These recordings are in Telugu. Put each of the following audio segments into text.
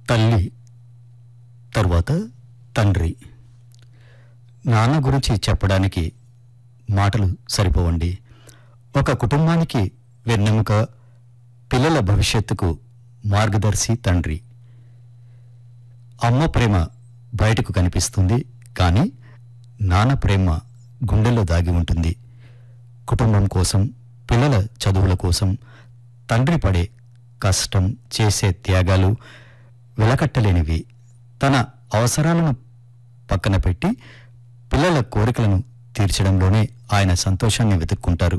తల్లి తరువాత తండ్రి నాన్న గురించి చెప్పడానికి మాటలు సరిపోవండి ఒక కుటుంబానికి వెన్నెముక పిల్లల భవిష్యత్తుకు మార్గదర్శి తండ్రి అమ్మ ప్రేమ బయటకు కనిపిస్తుంది కానీ నాన్న ప్రేమ గుండెల్లో దాగి ఉంటుంది కుటుంబం కోసం పిల్లల చదువుల కోసం తండ్రి పడే కష్టం చేసే త్యాగాలు వెలకట్టలేనివి తన అవసరాలను పక్కన పెట్టి పిల్లల కోరికలను తీర్చడంలోనే ఆయన సంతోషాన్ని వెతుక్కుంటారు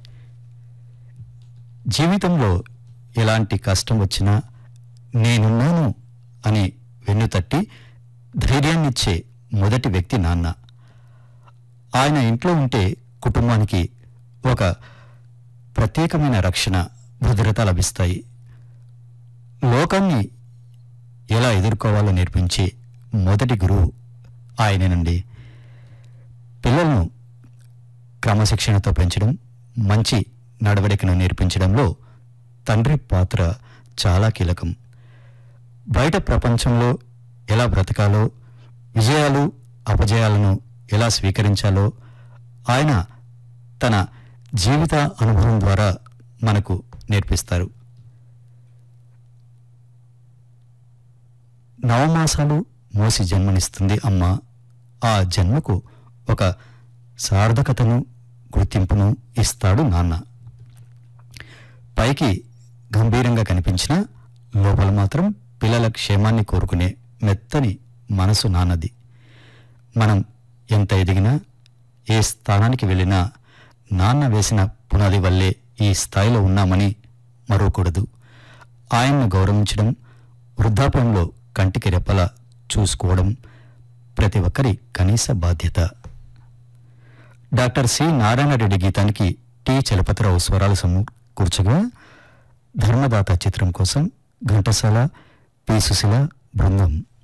జీవితంలో ఎలాంటి కష్టం వచ్చినా నేనున్నాను అని వెన్నుతట్టి ధైర్యాన్నిచ్చే మొదటి వ్యక్తి నాన్న ఆయన ఇంట్లో ఉంటే కుటుంబానికి ఒక ప్రత్యేకమైన రక్షణ భద్రత లభిస్తాయి లోకాన్ని ఎలా ఎదుర్కోవాలో నేర్పించే మొదటి గురువు ఆయనేనండి పిల్లలను క్రమశిక్షణతో పెంచడం మంచి నడవడికను నేర్పించడంలో తండ్రి పాత్ర చాలా కీలకం బయట ప్రపంచంలో ఎలా బ్రతకాలో విజయాలు అపజయాలను ఎలా స్వీకరించాలో ఆయన తన జీవిత అనుభవం ద్వారా మనకు నేర్పిస్తారు నవమాసాలు మోసి జన్మనిస్తుంది అమ్మ ఆ జన్మకు ఒక సార్థకతను గుర్తింపును ఇస్తాడు నాన్న పైకి గంభీరంగా కనిపించిన లోపల మాత్రం పిల్లల క్షేమాన్ని కోరుకునే మెత్తని మనసు నాన్నది మనం ఎంత ఎదిగినా ఏ స్థానానికి వెళ్ళినా నాన్న వేసిన పునాది వల్లే ఈ స్థాయిలో ఉన్నామని మరవకూడదు ఆయన్ను గౌరవించడం వృద్ధాప్యంలో కంటికి రెప్పలా చూసుకోవడం ప్రతి ఒక్కరి కనీస బాధ్యత డాక్టర్ సి నారాయణ రెడ్డి గీతానికి టి చలపతిరావు స్వరాలు సమకూర్చగా ధర్మదాత చిత్రం కోసం ఘంటసాల పి సుశీల బృందం